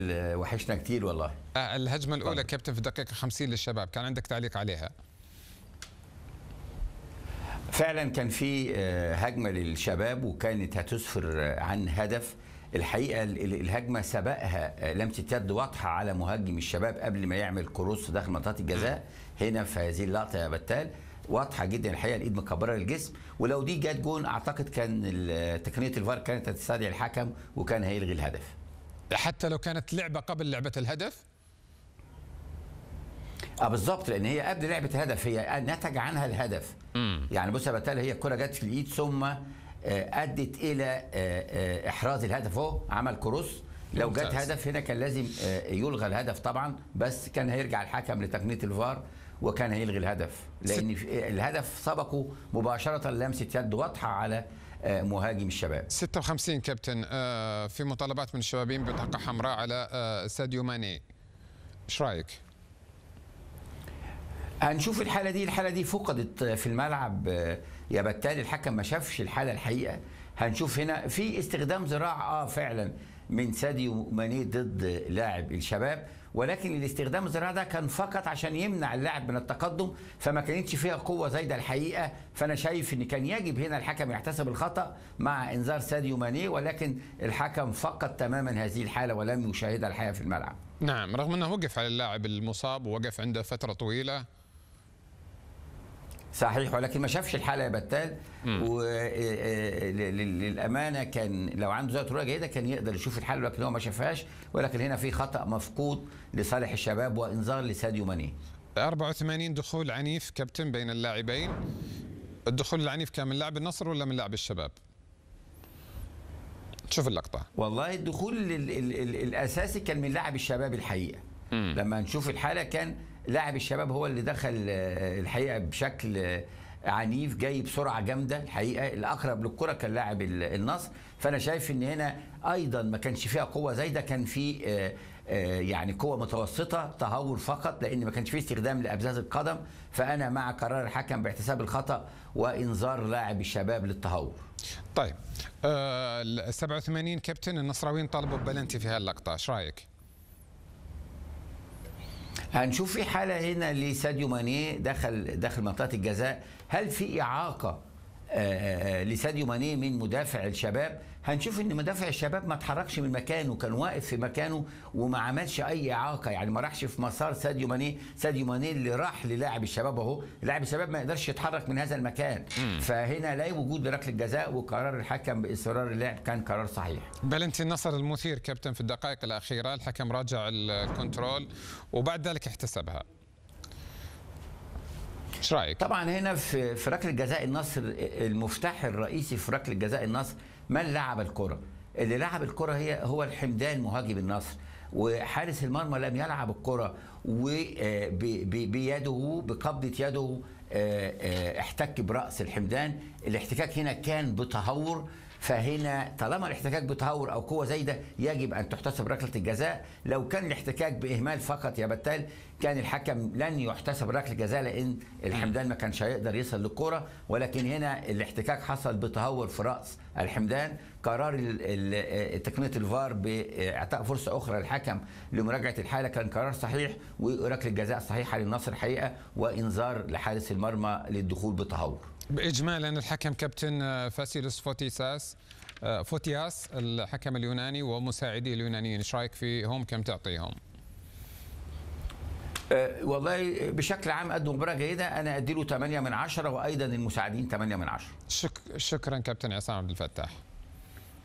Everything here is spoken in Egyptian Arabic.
وحشنا كتير والله آه، الهجمة الأولى كابتن في الدقيقة 50 للشباب كان عندك تعليق عليها فعلا كان في آه، هجمه للشباب وكانت هتسفر آه، عن هدف الحقيقه ال- ال- الهجمه سبقها آه، لمسه يد واضحه على مهاجم الشباب قبل ما يعمل كروس داخل منطقه الجزاء هنا في هذه اللقطه يا بتال واضحه جدا الحقيقه الايد مكبره للجسم ولو دي جت جون اعتقد كان ال- تقنيه الفار كانت هتستدعي الحكم وكان هيلغي الهدف حتى لو كانت لعبة قبل لعبة الهدف اه بالظبط لان هي قبل لعبه الهدف هي نتج عنها الهدف يعني بص يا بتال هي الكره جت في الايد ثم آه، ادت الى آه، آه، احراز الهدف اهو عمل كروس لو جت ممتاز. هدف هنا كان لازم آه، يلغى الهدف طبعا بس كان هيرجع الحكم لتقنيه الفار وكان هيلغي الهدف لان في- الهدف سبقه مباشره لمسه يد واضحه على آه، مهاجم الشباب 56 كابتن آه، في مطالبات من الشبابين بطاقة حمراء على آه، ساديو ماني ايش رايك؟ هنشوف الحالة دي الحالة دي فقدت في الملعب آه، يا بالتالي الحكم ما شافش الحالة الحقيقة هنشوف هنا في استخدام ذراع اه فعلا من ساديو ماني ضد لاعب الشباب ولكن الاستخدام الذراع ده كان فقط عشان يمنع اللاعب من التقدم فما كانتش فيها قوة زايدة الحقيقة فأنا شايف إن كان يجب هنا الحكم يحتسب الخطأ مع إنذار ساديو ماني ولكن الحكم فقد تماما هذه الحالة ولم يشاهدها الحقيقة في الملعب نعم رغم انه وقف على اللاعب المصاب ووقف عنده فترة طويلة صحيح ولكن ما شافش الحاله يا بتال وللامانه كان لو عنده ذات رؤيه جيده كان يقدر يشوف الحاله ولكن هو ما شافهاش ولكن هنا في خطا مفقود لصالح الشباب وانذار لساديو ماني 84 دخول عنيف كابتن بين اللاعبين الدخول العنيف كان من لاعب النصر ولا من لاعب الشباب؟ شوف اللقطة والله الدخول ال ال ال الاساسي كان من لاعب الشباب الحقيقه مم. لما نشوف الحاله كان لاعب الشباب هو اللي دخل آه، الحقيقه بشكل آه، عنيف جاي بسرعه جامده الحقيقه الاقرب للكره كان لاعب ال- النصر فانا شايف ان هنا ايضا ما كانش فيها قوه زايده كان في آه، آه، يعني قوه متوسطه تهور فقط لان ما كانش فيه استخدام لابزاز القدم فانا مع قرار الحكم باحتساب الخطا وانذار لاعب الشباب للتهور طيب آه ال 87 كابتن النصراويين طالبوا ببلنتي في هاللقطة ايش رايك؟ هنشوف في حاله هنا لساديو ماني دخل داخل منطقه الجزاء هل في اعاقه آه، آه، لساديو ماني من مدافع الشباب هنشوف ان مدافع الشباب ما اتحركش من مكانه كان واقف في مكانه وما عملش اي اعاقه يعني ما راحش في مسار ساديو ماني ساديو ماني اللي راح للاعب الشباب اهو لاعب الشباب ما يقدرش يتحرك من هذا المكان فهنا لا وجود لركله جزاء وقرار الحكم باصرار اللاعب كان قرار صحيح بلنتي النصر المثير كابتن في الدقائق الأخيرة الحكم راجع الكنترول وبعد ذلك احتسبها ايش رايك؟ طبعا هنا في في ركله جزاء النصر المفتاح الرئيسي في ركله جزاء النصر من لعب الكره اللي لعب الكره هي هو الحمدان مهاجم النصر وحارس المرمى لم يلعب الكره وبيده بقبضه يده آه، آه، احتك براس الحمدان الاحتكاك هنا كان بتهور فهنا طالما الاحتكاك بتهور او قوه زايده يجب ان تحتسب ركله الجزاء لو كان الاحتكاك باهمال فقط يا بتال كان الحكم لن يحتسب ركله جزاء لان الحمدان ما كانش هيقدر يصل للكره ولكن هنا الاحتكاك حصل بتهور في راس الحمدان قرار ال- ال- تقنيه الفار باعطاء فرصه اخرى للحكم لمراجعه الحاله كان قرار صحيح وركله جزاء صحيحه للنصر الحقيقه وانذار لحارس المرمى للدخول بتهور إجمالا الحكم كابتن آه، فاسيلوس فوتيساس آه، فوتياس الحكم اليوناني ومساعديه اليونانيين ايش رايك فيهم كم تعطيهم؟ أه، والله بشكل عام قدموا مباراه جيده انا اديله 8 من 10 وايضا المساعدين 8 من 10 شك شكرا كابتن عصام عبد الفتاح